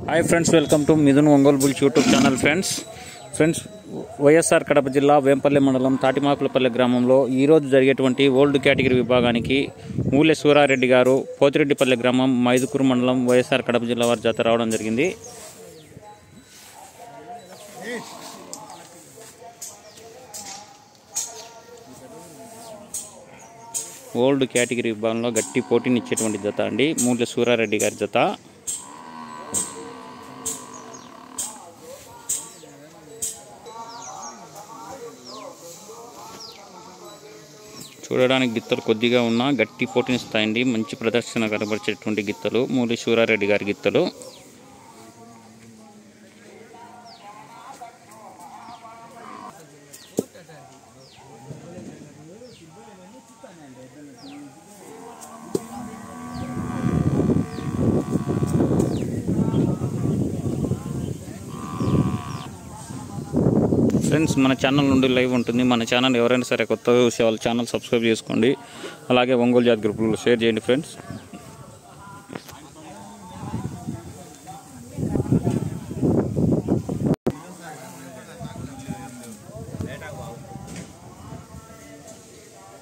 hi friends welcome to Mithun Ongole bulls YouTube channel friends friends YSR Kadapa జిల్లా వేంపల్లి మండలం తాటిమాకులపల్లి గ్రామంలో ఈరోజు జరిగేటువంటి ఓల్డ్ కేటగిరీ విభాగానికి ఊలె సూరారెడ్డి గారు పోతిరెడ్డిపల్లి గ్రామం మైదుకూరు మండలం వైఎస్ఆర్ కడప జిల్లా వారి జత రావడం జరిగింది ఓల్డ్ కేటగిరీ విభాగంలో గట్టి పోటీనిచ్చేటువంటి జత అండి మూలె సూరారెడ్డి గారి జత చూడడానికి గిత్తలు కొద్దిగా ఉన్నా గట్టి పోటీనిస్తాయండి మంచి ప్రదర్శన కనబరిచేటువంటి గిత్తలు మూలి సూరారెడ్డి గారి గిత్తలు ఫ్రెండ్స్ మన ఛానల్ నుండి లైవ్ ఉంటుంది మన ఛానల్ ఎవరైనా సరే కొత్తగా చూసే వాళ్ళ ఛానల్ సబ్స్క్రైబ్ చేసుకోండి అలాగే ఒంగోలు జాతి గ్రూపులో షేర్ చేయండి ఫ్రెండ్స్